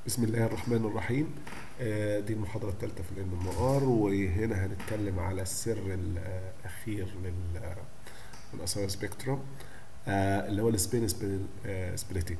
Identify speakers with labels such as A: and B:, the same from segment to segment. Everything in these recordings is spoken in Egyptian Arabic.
A: بسم الله الرحمن الرحيم آه، دي المحاضرة الثالثة في الام ام ار وهنا هنتكلم على السر الأخير لل للأسايا سبيكتروم اللي هو السبين سبليتنج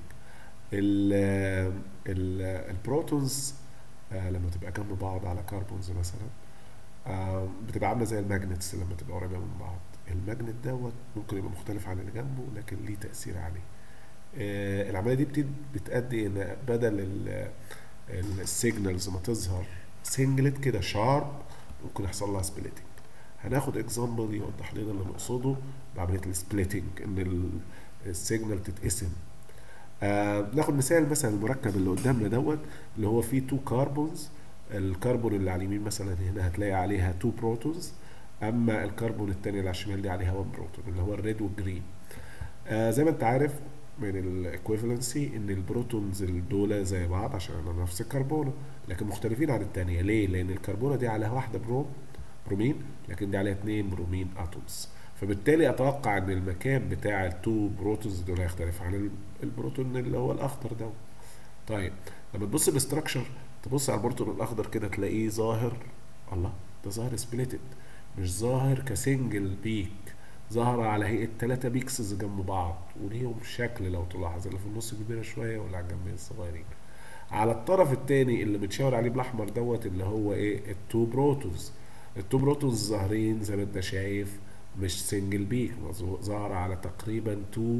A: البروتونز آه، لما تبقى جنب بعض على كربونز مثلا آه، بتبقى عاملة زي الماجنتس لما تبقى قريبة من بعض الماجنت دوت ممكن يبقى مختلف عن اللي جنبه لكن ليه تأثير عليه آه، العمليه دي بت- بتأدي ان بدل السيجنالز ما تظهر سنجلت كده شارب ممكن يحصل لها سبليتنج هناخد اكزامبل يوضح لنا اللي نقصده بعمليه السبليتنج ان السيجنال تتقسم آه ناخد مثال مثلا المركب اللي قدامنا دوت اللي هو فيه تو كاربونز الكربون اللي على اليمين مثلا هنا هتلاقي عليها تو بروتونز اما الكربون الثاني اللي على الشمال دي عليها 1 بروتون اللي هو الريد والجرين آه زي ما انت عارف من الايكويفالنسي ان البروتونز دول زي بعض عشان انا نفس الكربونه لكن مختلفين عن الثانيه ليه لان الكربونه دي عليها واحده بروم برومين لكن دي عليها اثنين برومين اتومز فبالتالي اتوقع ان المكان بتاع التو بروتونز دول هيختلف عن ال- البروتون اللي هو الاخضر ده طيب لما تبص الاستراكشر تبص على البروتون الاخضر كده تلاقيه ظاهر الله ده ظاهر سبليتد مش ظاهر كسنجل بيك ظاهرة على هيئة ثلاثة بيكسز جنب بعض وليهم شكل لو تلاحظ اللي في النص كبيرة شوية واللي على الجنبين صغيرين على الطرف التاني اللي متشاور عليه بالاحمر دوت اللي هو ايه التو بروتونز التو بروتونز ظاهرين زي ما انت شايف مش سنجل بيك ظاهرة على تقريبا تو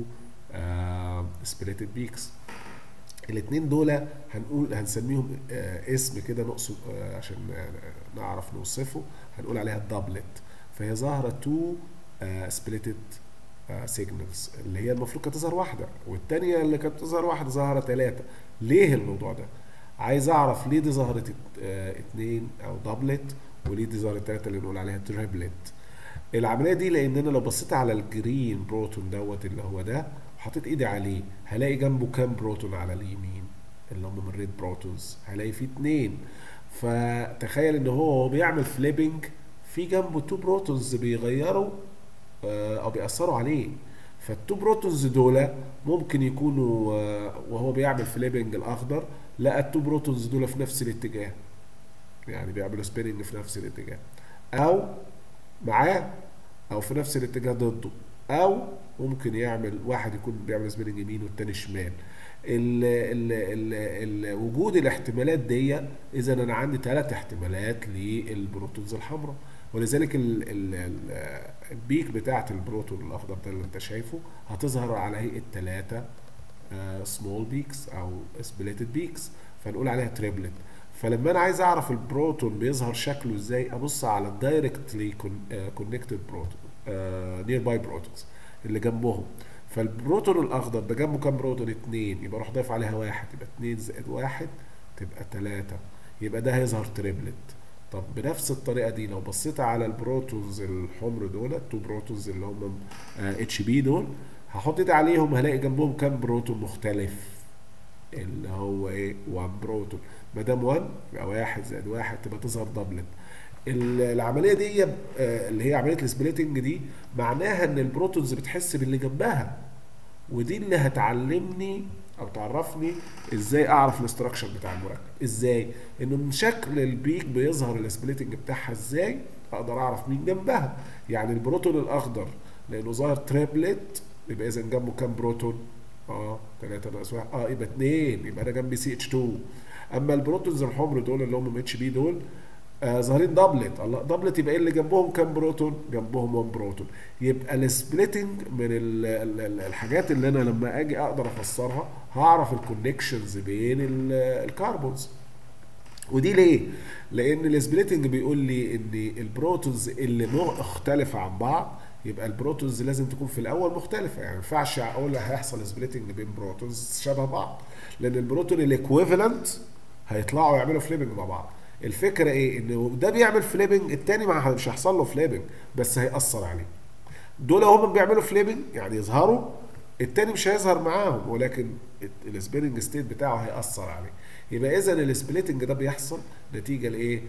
A: سبليتد بيكس الاثنين دول هنقول هنسميهم آه اسم كده نقصد آه عشان آه نعرف نوصفه هنقول عليها الدبلت فهي ظاهرة تو سبليتد سيجنالز اللي هي المفروض كانت تظهر واحدة والتانية اللي كانت تظهر واحدة ظاهرة ثلاثة ليه الموضوع ده؟ عايز اعرف ليه دي ظهرت ات- آه، اتنين او دبلت وليه دي ظهرت ثلاثة اللي نقول عليها تريبلت العمليه دي لان انا لو بصيت على الجرين بروتون دوت اللي هو ده وحطيت ايدي عليه هلاقي جنبه كام بروتون على اليمين اللي هم من الريد بروتونز هلاقي فيه اتنين فتخيل ان هو وهو بيعمل فليبنج في جنبه تو بروتونز بيغيروا آه، او بيأثروا عليه فالتو بروتونز دول ممكن يكونوا آه، وهو بيعمل فليبنج الاخضر لقى التو بروتونز دول في نفس الاتجاه يعني بيعملوا سبيننج في نفس الاتجاه او معاه او في نفس الاتجاه ضده او ممكن يعمل واحد يكون بيعمل سبيننج يمين والتاني شمال ال ال ال ال وجود الاحتمالات دي اذا انا عندي ثلاث احتمالات للبروتونز الحمراء ولذلك ال ال ال البيك بتاعت البروتون الاخضر ده اللي انت شايفه هتظهر على هيئه ثلاثه سمول بيكس او سبليتد بيكس فنقول عليها تريبلت فلما انا عايز اعرف البروتون بيظهر شكله ازاي ابص على الدايركتلي كونكتد بروتون نير باي بروتونز اللي جنبهم فالبروتون الاخضر ده جنبه كام بروتون اتنين يبقى اروح ضايف عليها واحد يبقى اتنين زائد واحد تبقى تلاتة يبقى ده هيظهر تريبلت طب بنفس الطريقه دي لو بصيت على البروتونز الحمر دول التو بروتونز اللي هم اتش بي دول هحط ايدي عليهم هلاقي جنبهم كام بروتون مختلف اللي هو ايه 1 بروتون ما دام 1 يبقى 1 زائد 1 تبقى تظهر دبلت ال- العمليه دي آه، اللي هي عمليه السبليتنج دي معناها ان البروتونز بتحس باللي جنبها ودي اللي هتعلمني او تعرفني ازاي اعرف الاستراكشر بتاع المركب ازاي انه من شكل البيك بيظهر السبليتنج بتاعها ازاي اقدر اعرف مين جنبها يعني البروتون الاخضر لانه ظاهر تريبلت يبقى اذا جنبه كام بروتون اه 3 ناقص 1 اه يبقى 2 يبقى انا جنبي سي اتش 2 اما البروتونز الحمر دول اللي هم اتش بي دول آه ظاهرين دبلت الله دبلت يبقى ايه اللي جنبهم كام بروتون جنبهم 1 بروتون يبقى السبليتنج من ال ال ال الحاجات اللي انا لما اجي اقدر افسرها هعرف الكونكشنز بين ال- الكربونز ودي ليه؟ لان السبليتنج بيقول لي ان البروتونز اللي مختلفه عن بعض يبقى البروتونز لازم تكون في الاول مختلفه يعني ما ينفعش اقول هيحصل سبليتنج بين بروتونز شبه بعض لان البروتون الايكويفالنت هيطلعوا يعملوا فليبنج مع بعض الفكره ايه ان ده بيعمل فليبنج التاني ما مش هيحصل له فليبنج بس هيأثر عليه دول هم بيعملوا فليبنج يعني يظهروا التاني مش هيظهر معاهم ولكن السبيلنج ستيت بتاعه هيأثر عليه يبقى اذا السبليتنج ده بيحصل نتيجه لايه؟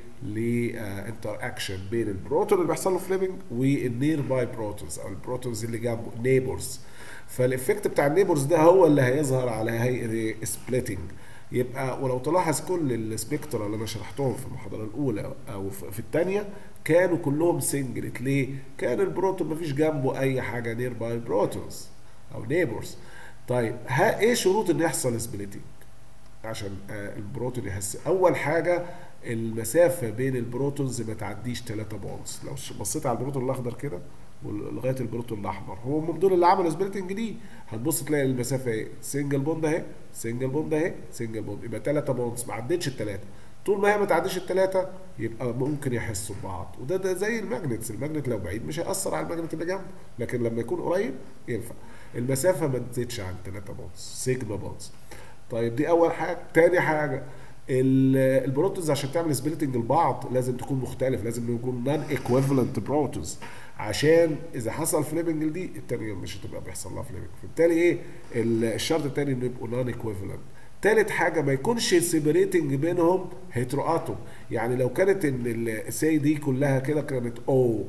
A: لانتر اكشن بين البروتون اللي بيحصل له فليبنج والنير باي بروتونز او البروتونز اللي جنبه نيبرز فالافكت بتاع النيبرز ده هو اللي هيظهر على هيئه سبليتنج يبقى ولو تلاحظ كل السبيكترا اللي انا شرحتهم في المحاضره الاولى او في في الثانيه كانوا كلهم سنجلت ليه؟ كان البروتون مفيش جنبه اي حاجه نير باي بروتونز او نيبرز طيب ها ايه شروط ان يحصل سبليتنج عشان آه، البروتون يحس اول حاجه المسافه بين البروتونز ما تعديش 3 بونز لو ش- بصيت على البروتون الاخضر كده وال- لغايه البروتون الاحمر هو هم دول اللي عملوا سبليتنج دي هتبص تلاقي المسافه ايه سنجل بوند اهي سنجل بوند اهي سنجل بوند يبقى 3 بوندز ما عدتش الثلاثه طول ما هي ما تعديش الثلاثه يبقى ممكن يحسوا ببعض وده ده زي الماجنتس الماجنت لو بعيد مش هيأثر على الماجنت اللي جنبه لكن لما يكون قريب ينفع المسافه ما تزيدش عن 3 بونز سيجما بونز طيب دي اول حاجه تاني حاجه ال- البروتونز عشان تعمل سبليتنج لبعض لازم تكون مختلف لازم يكون نون ايكويفالنت بروتونز عشان اذا حصل فليبنج دي التانية مش هتبقى بيحصل لها فليبنج فبالتالي ايه ال- الشرط التاني انه يبقوا نون ايكويفالنت تالت حاجة ما يكونش سيبريتنج بينهم هيترواتوم يعني لو كانت ان السي دي كلها كده كانت او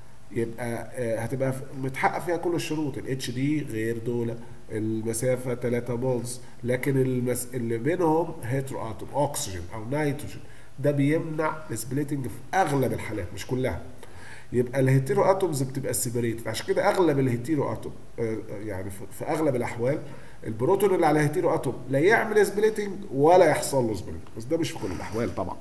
A: يبقى آه، هتبقى ف- متحقق فيها كل الشروط الاتش دي غير دول المسافه 3 بولز لكن المس... اللي بينهم هيترو اتوم اكسجين او نيتروجين ده بيمنع السبليتنج في اغلب الحالات مش كلها يبقى الهيتيرو اتومز بتبقى سيبريتد عشان كده اغلب الهيتيرو اتوم آه، آه، يعني في في اغلب الاحوال البروتون اللي على هيتيرو اتوم لا يعمل سبليتنج ولا يحصل له سبليتنج بس ده مش في كل الاحوال طبعا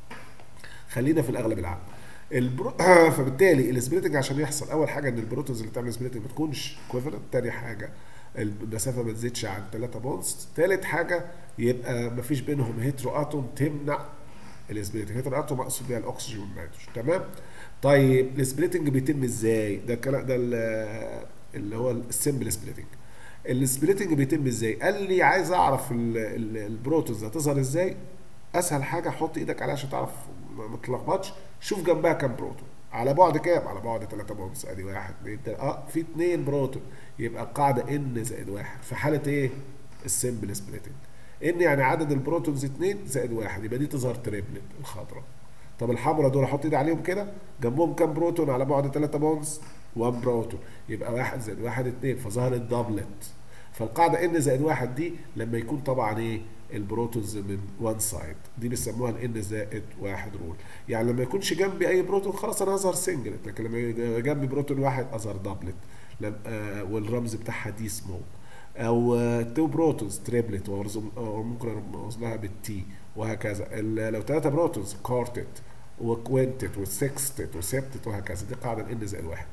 A: خلينا في الاغلب العام البرو... فبالتالي السبليتنج عشان يحصل اول حاجه ان البروتونز اللي بتعمل سبليتنج ما تكونش كويفالنت تاني حاجه المسافه ما تزيدش عن 3 بونز تالت حاجه يبقى ما فيش بينهم هيترو اتوم تمنع السبليتنج هيترو اتوم مقصود بيها الاكسجين والنيتروجين تمام طيب السبليتنج بيتم ازاي ده الكلام ده ال- اللي هو السمبل سبليتنج السبليتنج بيتم ازاي قال لي عايز اعرف ال- ال- البروتونز هتظهر ازاي اسهل حاجه حط ايدك عليها عشان تعرف ما ما تتلخبطش شوف جنبها كام بروتون على بعد كام على بعد 3 بونز ادي واحد اثنين تلاته اه في اثنين بروتون يبقى القاعده ان زائد واحد في حاله ايه السمبل سبليتنج ان يعني عدد البروتونز اثنين زائد واحد يبقى دي تظهر تريبلت الخضراء طب الحمراء دول احط ايدي عليهم كده جنبهم كام بروتون على بعد 3 بونز 1 بروتون يبقى واحد زائد واحد اثنين فظهرت دبلت فالقاعده ان زائد واحد دي لما يكون طبعا ايه البروتونز من وان سايد دي بيسموها الان زائد واحد رول يعني لما يكونش جنبي اي بروتون خلاص انا اظهر سنجلت لكن لما يبقى جنبي بروتون واحد اظهر دبلت لم آه والرمز بتاعها دي سمول او آه تو بروتونز تريبلت وأرزم- او ممكن ارمز لها بالتي وهكذا ال- لو ثلاثه بروتونز كارتت وكوينتت وسكستت وسبتت وهكذا دي قاعده الان زائد واحد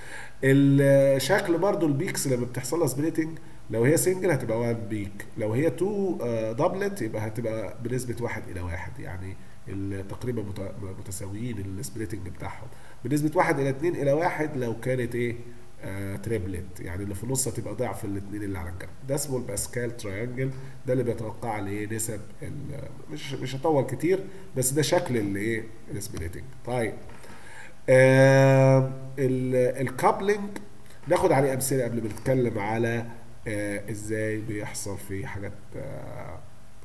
A: الشكل برضو البيكس لما بتحصل لها سبليتنج لو هي سنجل هتبقى 1 بيك لو هي 2 دبلت يبقى هتبقى بنسبه 1 الى 1 يعني ال- تقريبا مت- متساويين السبليتنج بتاعهم بنسبه 1 الى 2 الى 1 لو كانت ايه آه تريبلت يعني اللي في النص هتبقى ضعف الاثنين اللي على الجنب ده اسمه الباسكال تراينجل ده اللي بيتوقع عليه نسب ال- مش مش هطول كتير بس ده شكل الايه السبليتنج طيب آه الكابلنج ناخد عليه امثله قبل ما نتكلم على آه ازاي بيحصل في حاجات آه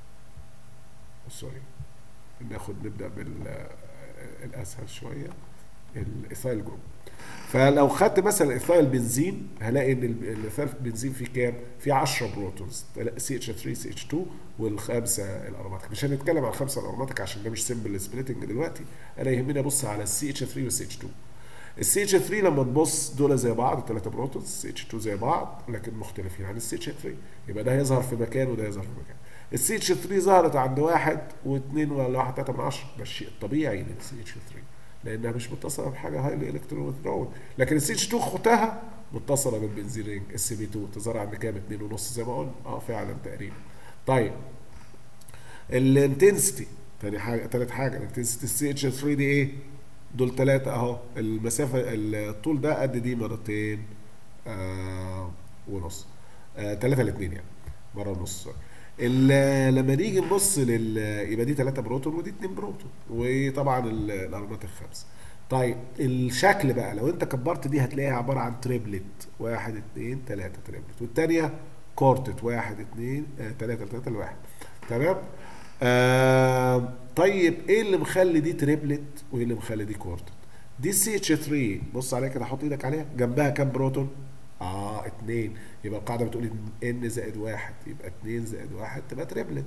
A: سوري ناخد نبدا بالاسهل شويه الايثايل جروب فلو خدت مثلا ايثايل بنزين هلاقي ان ال- الايثايل بنزين فيه كام؟ فيه 10 بروتونز سي اتش 3 سي اتش 2 والخمسه الاروماتيك مش هنتكلم على الخمسه الاروماتيك عشان ده مش سمبل سبليتنج دلوقتي انا يهمني ابص على السي اتش 3 والسي اتش 2 السي اتش 3 لما تبص دول زي بعض ثلاثه بروتونز السي اتش 2 زي بعض لكن مختلفين عن السي اتش 3 يبقى ده هيظهر في مكان وده هيظهر في مكان السي اتش 3 ظهرت عند واحد واثنين ولا واحد ثلاثة من عشرة ده الشيء الطبيعي للسي اتش 3 لانها مش متصله بحاجه هايلي الكترون ويثرول لكن السي اتش 2 اختها متصله بالبنزين رينج السي بي 2 تظهر عند كام 2 ونص زي ما قلنا اه فعلا تقريبا طيب الانتنسيتي تاني حاجه تالت حاجه الانتنسيتي السي اتش 3 دي ايه دول ثلاثة اهو المسافة الطول ده قد دي مرتين آه ونص آه ثلاثة الاثنين يعني مرة ونص ال- لما نيجي نبص لل يبقى دي 3 بروتون ودي 2 بروتون وطبعا ال- الاروماتيك خمسه طيب الشكل بقى لو انت كبرت دي هتلاقيها عباره عن تريبلت واحد اتنين تلاته تريبلت والتانيه كورتت واحد اتنين آه تلاته تلاته لواحد تمام آه طيب ايه اللي مخلي دي تريبلت وايه اللي مخلي دي كورتت دي سي اتش 3 بص عليها كده حط ايدك عليها جنبها كام بروتون اه اتنين يبقى القاعده بتقول ان زائد واحد يبقى اتنين زائد واحد تبقى تريبلت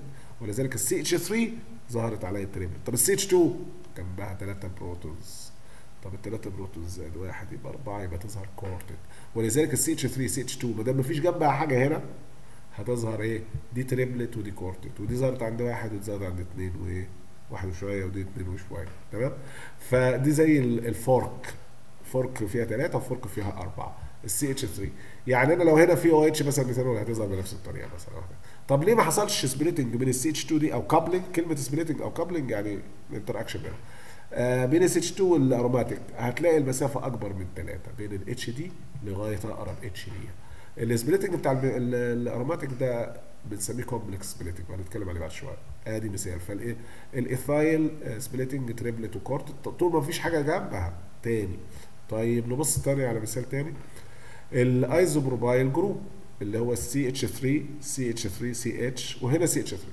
A: ولذلك السي اتش 3 ظهرت عليا التريبل طب السي اتش 2 جنبها ثلاثه بروتونز طب الثلاثه بروتونز زائد واحد يبقى اربعه يبقى تظهر كورتد ولذلك السي اتش 3 سي اتش 2 ما دام مفيش جنبها حاجه هنا هتظهر ايه؟ دي تريبلت ودي كورتد ودي ظهرت عند واحد ودي ظهرت عند اثنين وايه؟ واحد وشويه ودي اثنين وشويه تمام؟ فدي زي ال- الفورك فورك فيها ثلاثه وفورك فيها اربعه السي اتش 3 يعني انا لو هنا في او اتش مثلا مثلا هتظهر بنفس الطريقه مثلا طب ليه ما حصلش سبليتنج بين السي اتش 2 دي او كابلنج كلمه سبليتنج او كابلنج يعني انتر اكشن بينهم آه بين السي اتش 2 والاروماتيك هتلاقي المسافه اكبر من 3 بين الاتش دي لغايه اقرب اتش ليها السبليتنج بتاع الب- ال- الاروماتيك ده بنسميه كومبلكس سبليتنج وهنتكلم عليه بعد شويه ادي مثال فالايه الايثايل سبليتنج تريبلت وكورت طول ما مفيش حاجه جنبها تاني طيب نبص تاني على مثال تاني الايزوبروبايل جروب اللي هو السي اتش 3 سي اتش 3 سي اتش وهنا سي اتش 3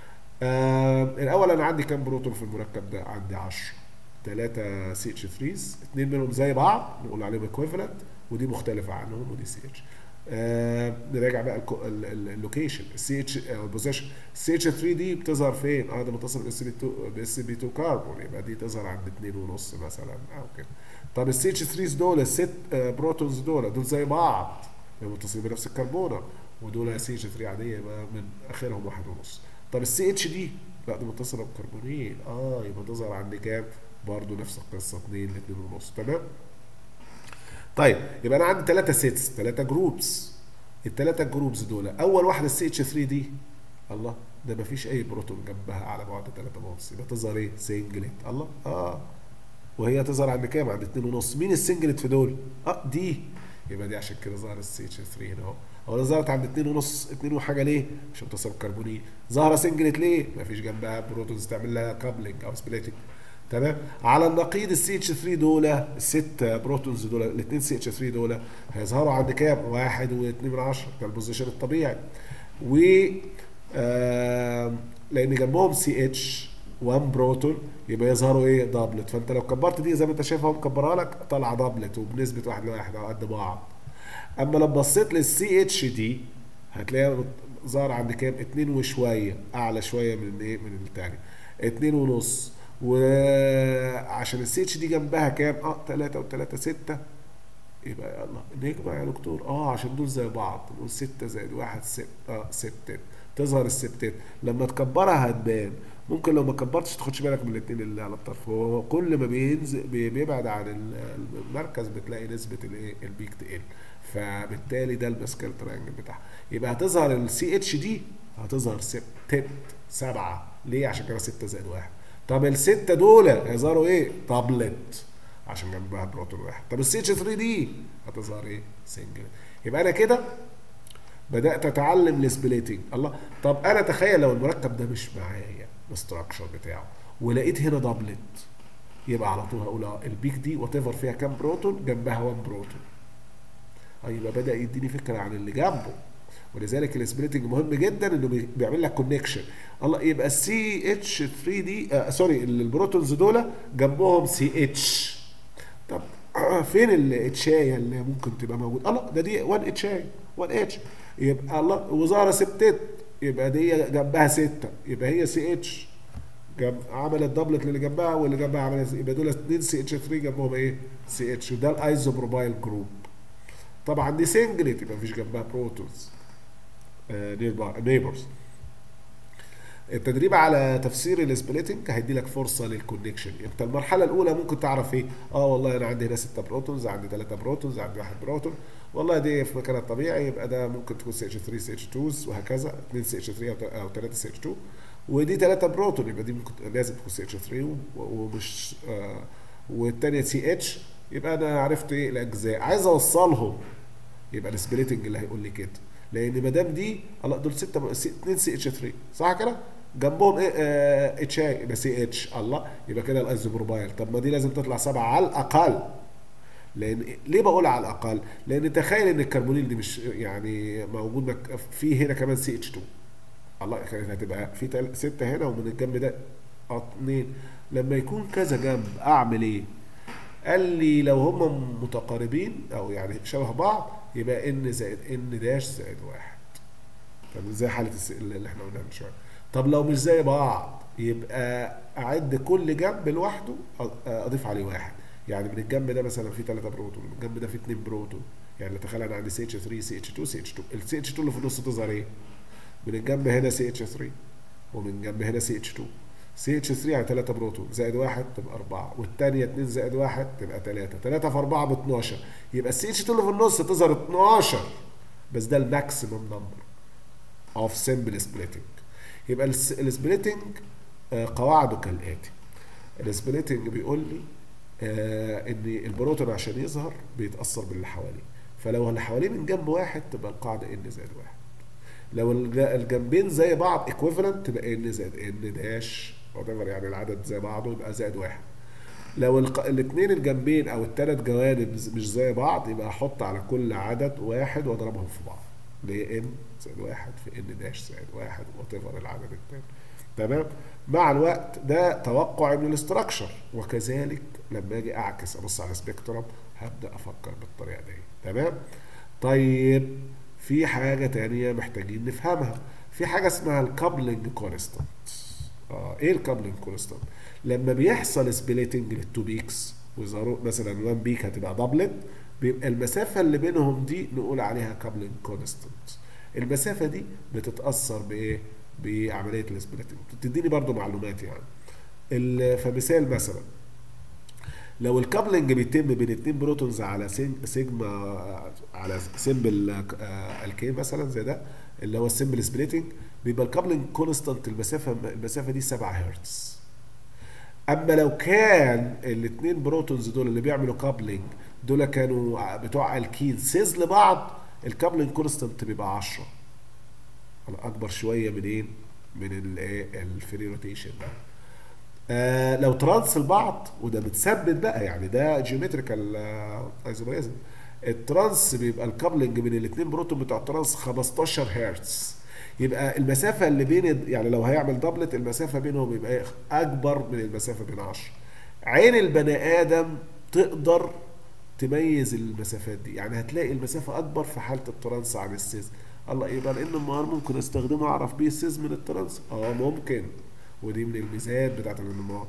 A: آه الاول انا عندي كام بروتون في المركب ده عندي 10 ثلاثة سي اتش 3 اثنين منهم زي بعض نقول عليهم ايكويفالنت ودي مختلفة عنهم ودي سي اتش آه نراجع بقى الكو- ال- ال- اللوكيشن السي اتش البوزيشن السي اتش 3 دي بتظهر فين؟ اه ده متصل باس بي 2 باس بي 2 كاربون يبقى دي تظهر عند 2 ونص مثلا او كده طب السي اتش 3 دول الست آه بروتونز دول دول زي بعض يبقى متصلين بنفس الكربونه ودول سي اتش 3 عاديه يبقى من اخرهم واحد ونص طب السي اتش دي لا دي متصله بكربونين اه يبقى تظهر عند كام؟ برضه نفس القصه 2 ل 2 ونص تمام؟ طيب يبقى انا عندي ثلاثه سيتس ثلاثه جروبس الثلاثه جروبس دول اول واحده السي اتش 3 دي الله ده ما فيش اي بروتون جنبها على بعد 3 ونص يبقى تظهر ايه؟ سنجلت الله اه وهي تظهر عند كام؟ عند 2 ونص مين السنجلت في دول؟ اه دي يبقى دي عشان كده ظهر السي اتش 3 هنا اهو هو ده ظهرت عند 2 ونص 2 وحاجه ليه؟ عشان متصل بكربونين ظاهره سنجلت ليه؟ ما فيش جنبها بروتونز تعمل لها كابلنج او سبليتنج تمام على النقيض السي اتش 3 دول الست بروتونز دول الاثنين سي اتش 3 دول هيظهروا عند كام؟ واحد واثنين من عشرة ده البوزيشن الطبيعي و آم، لان جنبهم سي اتش 1 بروتون يبقى يظهروا ايه دبلت فانت لو كبرت دي زي ما انت شايف اهو مكبرها لك طالعه دبلت وبنسبه واحد لواحد او قد بعض اما لو بصيت للسي اتش دي هتلاقيها ظهر عند كام؟ اتنين وشويه اعلى شويه من ايه من التاني اتنين ونص وعشان السي اتش دي جنبها كام؟ اه تلاتة وتلاتة ستة يبقى يلا نجمع يا دكتور اه عشان دول زي بعض نقول ستة زائد واحد ست اه ستات تظهر الستات لما تكبرها هتبان ممكن لو ما كبرتش تاخدش بالك من الاثنين اللي على الطرف هو كل ما بينزل بي- بيبعد عن ال- المركز بتلاقي نسبة الايه البيك تقل فبالتالي ده الماسكال ترينجل بتاعها يبقى هتظهر السي اتش دي هتظهر ستة سبعة ليه عشان كده ستة زائد واحد طب الستة دول هيظهروا ايه؟ دبلت عشان جنبها بروتون واحد طب السي اتش 3 دي هتظهر ايه؟ سنجل يبقى انا كده بدات اتعلم السبليتنج الله طب انا تخيل لو المركب ده مش معايا الاستراكشر بتاعه ولقيت هنا دبلت يبقى على طول هقول اه البيك دي وات ايفر فيها كام بروتون جنبها 1 بروتون اه يبقى بدا يديني فكره عن اللي جنبه ولذلك السبليتنج مهم جدا انه بي- بيعمل لك كونكشن الله يبقى السي اتش 3 دي آه سوري البروتونز دول جنبهم سي اتش طب فين الاتشايه اللي ممكن تبقى موجود الله ده دي 1 اتشايه 1 اتش يبقى الله وزاره سبتت يبقى دي جنبها 6 يبقى هي سي اتش جنب عملت دبلت للي جنبها واللي جنبها عملت يبقى دول 2 سي اتش 3 جنبهم ايه؟ سي اتش وده الايزوبروبايل جروب طبعا دي سنجلت يبقى مفيش جنبها بروتونز نيبرز التدريب على تفسير السبليتنج هيدي لك فرصه للكونكشن انت المرحله الاولى ممكن تعرف ايه اه والله انا عندي هنا 6 بروتونز عندي 3 بروتونز عندي 1 بروتون والله دي في مكانها الطبيعي يبقى ده ممكن تكون سي اتش 3 سي اتش 2 وهكذا 2 سي اتش 3 او 3 سي اتش 2 ودي 3 بروتون يبقى دي ممكن لازم تكون سي اتش 3 و- ومش آه والثانيه سي اتش يبقى انا عرفت ايه الاجزاء عايز اوصلهم يبقى السبليتنج اللي هيقول لي كده لان ما دام دي الله دول 6 2 سي اتش 3 صح كده جنبهم ايه آه اتش اي يبقى سي اتش الله يبقى كده الايزوبروبايل طب ما دي لازم تطلع سبعه على الاقل لان ليه بقول على الاقل لان تخيل ان الكربونيل دي مش يعني موجود مك... في هنا كمان سي اتش 2 الله كانت هتبقى في تل... ستة هنا ومن الجنب ده اتنين لما يكون كذا جنب اعمل ايه قال لي لو هم متقاربين او يعني شبه بعض يبقى ان زائد ان داش زائد واحد طب زي حاله الس- اللي احنا قلناها من شويه طب لو مش زي بعض يبقى اعد كل جنب لوحده أ- اضيف عليه واحد يعني من الجنب ده مثلا فيه 3 بروتون من الجنب ده فيه 2 بروتون يعني تخيل انا عندي سي اتش 3 سي اتش 2 سي اتش 2 السي اتش 2 اللي في النص تظهر ايه؟ من الجنب هنا سي اتش 3 ومن جنب هنا سي اتش 2 سي اتش 3 يعني 3 بروتون زائد 1 تبقى 4 والثانيه 2 زائد 1 تبقى 3 3 في 4 ب 12 يبقى السي اتش 2 اللي في النص تظهر 12 بس ده الماكسيمم نمبر اوف سمبل سبليتنج يبقى السبليتنج قواعده كالاتي السبليتنج بيقول لي آه ان البروتون عشان يظهر بيتاثر باللي حواليه فلو اللي حواليه من جنب واحد تبقى القاعده ان زائد واحد لو الج- الجنبين زي بعض ايكويفالنت تبقى ان زائد ان داش whatever يعني العدد زي بعضه يبقى زائد واحد لو الاثنين الجنبين او الثلاث جوانب ز- مش زي بعض يبقى احط على كل عدد واحد واضربهم في بعض اللي هي ان زائد واحد في ان داش زائد واحد وات ايفر العدد التاني تمام مع الوقت ده توقع من الاستراكشر وكذلك لما اجي اعكس ابص على سبيكترم هبدا افكر بالطريقه دي تمام طيب في حاجه تانية محتاجين نفهمها في حاجه اسمها الكابلنج كونستانت اه ايه الكابلنج كونستانت لما بيحصل سبليتنج للتو بيكس ويظهروا مثلا 1 بيك هتبقى دبلت بيبقى المسافه اللي بينهم دي نقول عليها كابلنج كونستانت المسافه دي بتتاثر بايه بعمليه السبليتنج تديني برضو معلومات يعني ال- فمثال مثلا لو الكابلنج بيتم بين اتنين بروتونز على سيج- سيجما على سيمبل الكي مثلا زي ده اللي هو السيمبل سبليتنج بيبقى الكابلنج كونستانت المسافه المسافه دي 7 هرتز اما لو كان الاثنين بروتونز دول اللي بيعملوا كابلنج دول كانوا بتوع الكين سيز لبعض الكابلنج كونستانت بيبقى 10 اكبر شويه من ايه من الايه الفري روتيشن ده آه لو ترانس لبعض وده متثبت بقى يعني ده جيومتريكال ايزوميزم الترانس بيبقى الكابلنج بين الاثنين بروتون بتوع الترانس 15 هرتز يبقى المسافه اللي بين يعني لو هيعمل دبلت المسافه بينهم يبقى إيه؟ اكبر من المسافه بين 10 عين البني ادم تقدر تميز المسافات دي يعني هتلاقي المسافه اكبر في حاله الترانس عن السيز الله يبقى لان النهار ممكن استخدمه اعرف بيه السيز من الترانس اه ممكن ودي من الميزات بتاعت الانمار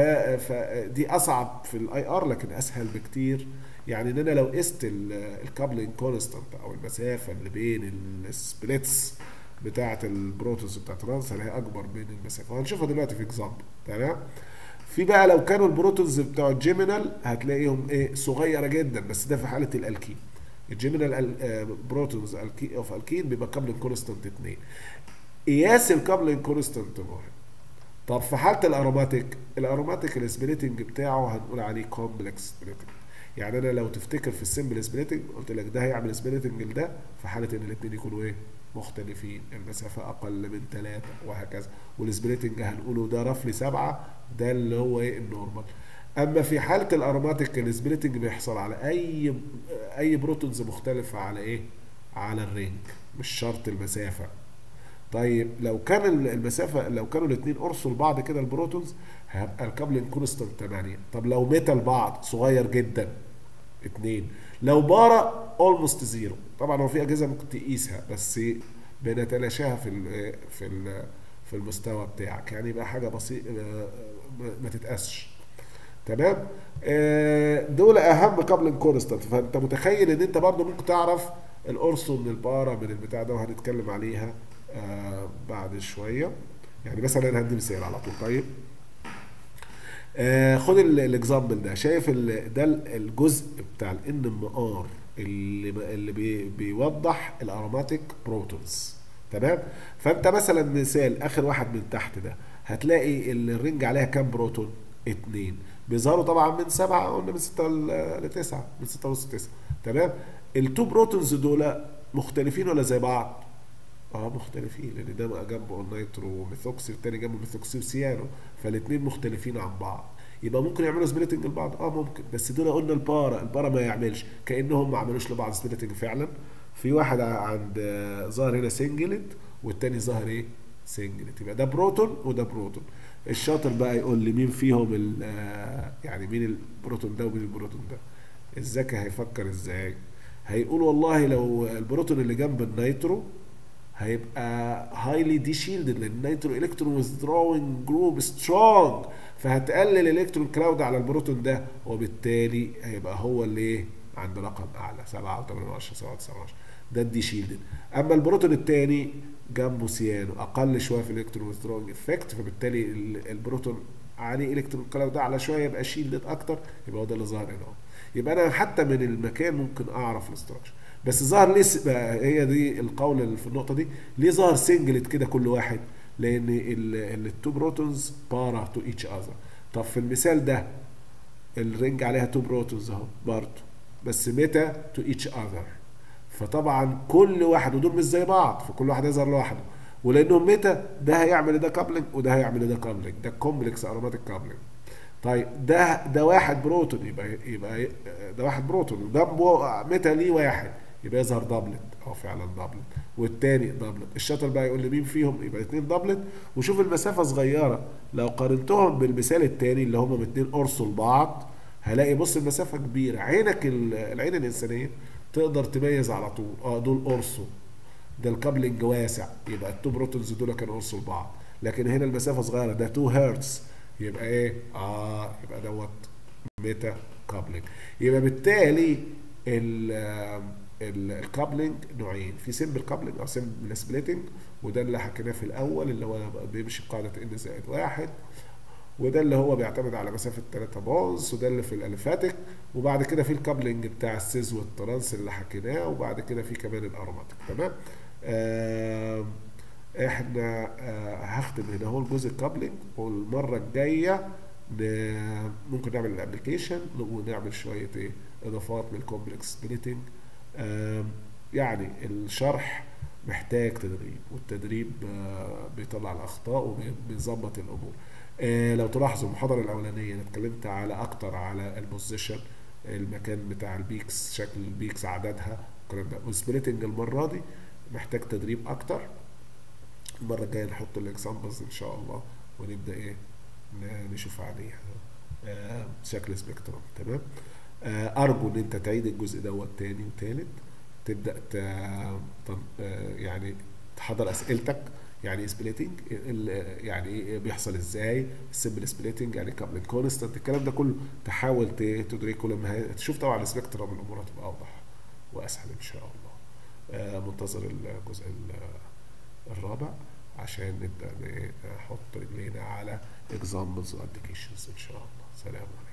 A: فدي اصعب في الاي ار لكن اسهل بكتير يعني ان انا لو قست الكابلنج كونستانت او المسافه اللي بين السبليتس بتاعه البروتوز بتاعت الترانس هلاقيها اكبر من المسافه وهنشوفها دلوقتي في اكزامبل تمام في بقى لو كانوا البروتونز بتوع الجيمينال هتلاقيهم ايه صغيره جدا بس ده في حاله الالكين الجيمينال بروتونز اوف الكين بيبقى كابلنج كونستانت 2 قياس الكابلنج كونستانت مهم طب في حاله الاروماتيك الاروماتيك السبليتنج بتاعه هنقول عليه كومبلكس سبليتنج يعني انا لو تفتكر في السمبل سبليتنج قلت لك ده هيعمل سبليتنج لده في حاله ان الاثنين يكونوا ايه مختلفين المسافه اقل من ثلاثه وهكذا والسبليتنج هنقوله ده رفلي سبعه ده اللي هو ايه النورمال اما في حاله الاروماتيك السبليتنج بيحصل على اي اي بروتونز مختلفه على ايه على الرينج مش شرط المسافه طيب لو كان المسافه لو كانوا الاثنين قرصوا لبعض كده البروتونز هيبقى الكابلنج كونستانت 8 طب لو ميتا لبعض صغير جدا 2 لو بارا اولموست زيرو طبعا هو في اجهزه ممكن تقيسها بس بنتلاشاها في ال في ال في المستوى بتاعك يعني يبقى حاجه بسيطه ما تتقاسش تمام دول اهم كابلنج كونستانت فانت متخيل ان انت برضو ممكن تعرف القرص من البارا من البتاع ده وهنتكلم عليها آه بعد شويه يعني مثلا انا هدي مثال على طول طيب آه خد الاكزامبل ده شايف ده الجزء بتاع الان ام ار اللي اللي بي بيوضح الاروماتيك بروتونز تمام فانت مثلا مثال اخر واحد من تحت ده هتلاقي الرنج عليها كام بروتون اتنين بيظهروا طبعا من سبعة قلنا من ستة لتسعة من ستة ونص تسعة تمام التو بروتونز دول مختلفين ولا زي بعض؟ اه مختلفين لان ده جنبه نيترو ميثوكسي والتاني جنبه ميثوكسي وسيانو فالاثنين مختلفين عن بعض يبقى ممكن يعملوا سبليتنج لبعض اه ممكن بس دول قلنا البارا البارا ما يعملش كانهم ما عملوش لبعض سبليتنج فعلا في واحد عند ظاهر هنا سنجلت والتاني ظاهر ايه سنجلت يبقى ده بروتون وده بروتون الشاطر بقى يقول لي مين فيهم يعني مين البروتون ده ومين البروتون ده الذكي هيفكر ازاي هيقول والله لو البروتون اللي جنب النيترو هيبقى هايلي دي شيلدد لان النيترو الكترون withdrawing جروب سترونج فهتقلل الالكترون كلاود على البروتون ده وبالتالي هيبقى هو اللي ايه عنده رقم اعلى 7 و8 7 9 ده الدي شيلدد اما البروتون الثاني جنبه سيانو اقل شويه في الالكترون withdrawing افكت فبالتالي ال- البروتون عليه الكترون كلاود اعلى شويه يبقى شيلدد اكتر يبقى هو ده اللي ظاهر هنا اهو. يبقى انا حتى من المكان ممكن اعرف الاستراكشر بس ظهر ليه س- بقى هي دي القول اللي في النقطه دي ليه ظهر سنجلت كده كل واحد لان التو بروتونز بارا تو ايتش اذر طب في المثال ده الرينج عليها تو بروتونز اهو برضه بس متى تو ايتش اذر فطبعا كل واحد ودول مش زي بعض فكل واحد يظهر لوحده ولانهم متى ده هيعمل ده كابلنج وده هيعمل ده كابلنج ده كومبلكس اروماتيك كابلنج طيب ده ده واحد بروتون يبقى يبقى ده واحد بروتون جنبه متى ليه واحد يبقى يظهر دبلت اه فعلا دبلت والتاني دبلت الشاطر بقى يقول لي مين فيهم يبقى اتنين دبلت وشوف المسافه صغيره لو قارنتهم بالمثال التاني اللي هم اتنين قرص لبعض هلاقي بص المسافه كبيره عينك ال- العين الانسانيه تقدر تميز على طول اه دول قرصوا ده الكابلنج واسع يبقى التو بروتونز دول كانوا قرصوا لبعض لكن هنا المسافه صغيره ده 2 هرتز يبقى ايه اه يبقى دوت ميتا كابلنج يبقى بالتالي ال الكابلنج نوعين في سمبل كابلنج او سمبل سبليتنج وده اللي حكيناه في الاول اللي هو بيمشي بقاعده ان زائد واحد وده اللي هو بيعتمد على مسافه 3 بونز وده اللي في الاليفاتيك وبعد كده في الكابلنج بتاع السيز والترانس اللي حكيناه وبعد كده في كمان الاروماتيك تمام آه احنا آه هختم هنا هو الجزء الكابلنج والمره الجايه ن- ممكن نعمل الابلكيشن ونعمل شويه ايه اضافات للكومبلكس سبليتنج يعني الشرح محتاج تدريب والتدريب آه، بيطلع الاخطاء وبيظبط الامور آه، لو تلاحظوا المحاضره الاولانيه انا اتكلمت على اكتر على البوزيشن المكان بتاع البيكس شكل البيكس عددها الكلام ده والسبليتنج المره دي محتاج تدريب اكتر المره الجايه نحط الاكزامبلز ان شاء الله ونبدا ايه ن- نشوف عليها آه، شكل سبيكترم تمام آه، ارجو ان انت تعيد الجزء دوت تاني وتالت تبدا ت- تن- آه، يعني تحضر اسئلتك يعني ايه سبليتنج يعني ايه بيحصل ازاي السمبل سبليتنج يعني كابلنج كونستانت الكلام ده كله تحاول ت- تدركه لما هي- تشوف طبعا السبيكترم الامور هتبقى اوضح واسهل ان شاء الله آه، منتظر الجزء ال- الرابع عشان نبدا ن- نحط رجلينا على examples و applications ان شاء الله سلام عليكم